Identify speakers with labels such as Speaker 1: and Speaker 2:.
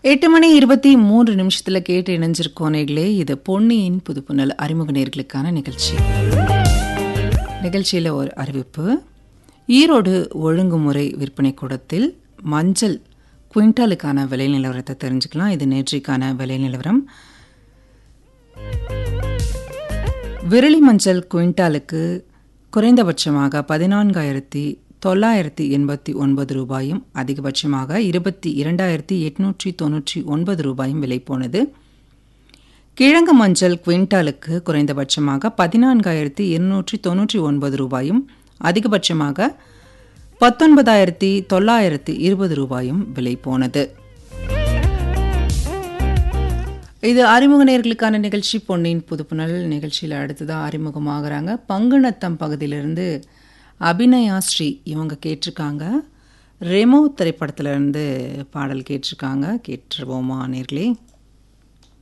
Speaker 1: எட்டு மணி இருபத்தி மூன்று நிமிஷத்துல கேட்டு இணைஞ்சிருக்கோம் நேர்களே இது பொன்னியின் புதுப்புணல் அறிமுக நேர்களுக்கான நிகழ்ச்சி நிகழ்ச்சியில் ஒரு அறிவிப்பு ஈரோடு ஒழுங்குமுறை விற்பனை கூடத்தில் மஞ்சள் குவிண்டாலுக்கான விலை நிலவரத்தை தெரிஞ்சுக்கலாம் இது நேற்றைக்கான விலை நிலவரம் விரலி மஞ்சள் குவிண்டாலுக்கு குறைந்தபட்சமாக பதினான்காயிரத்தி தொள்ளாயிரத்தி எண்பத்தி ஒன்பது ரூபாயும் அதிகபட்சமாக இருபத்தி இரண்டாயிரத்தி எட்நூற்றி தொண்ணூற்றி ஒன்பது ரூபாயும் விலை போனது கிழங்கு மஞ்சள் குவிண்டாலுக்கு குறைந்தபட்சமாக பதினான்காயிரத்தி இருநூற்றி தொண்ணூற்றி ஒன்பது ரூபாயும் அதிகபட்சமாக பத்தொன்பதாயிரத்தி தொள்ளாயிரத்தி இருபது ரூபாயும் விலை போனது இது அறிமுக நேர்களுக்கான நிகழ்ச்சி பொன்னியின் புதுப்புணல் நிகழ்ச்சியில் அடுத்ததாக அறிமுகமாகறாங்க பங்குனத்தம் பகுதியிலிருந்து அபிநயா ஸ்ரீ இவங்க கேட்டிருக்காங்க ரெமோ திரைப்படத்திலிருந்து பாடல் கேட்டிருக்காங்க கேட்டுருவோமா நேர்களே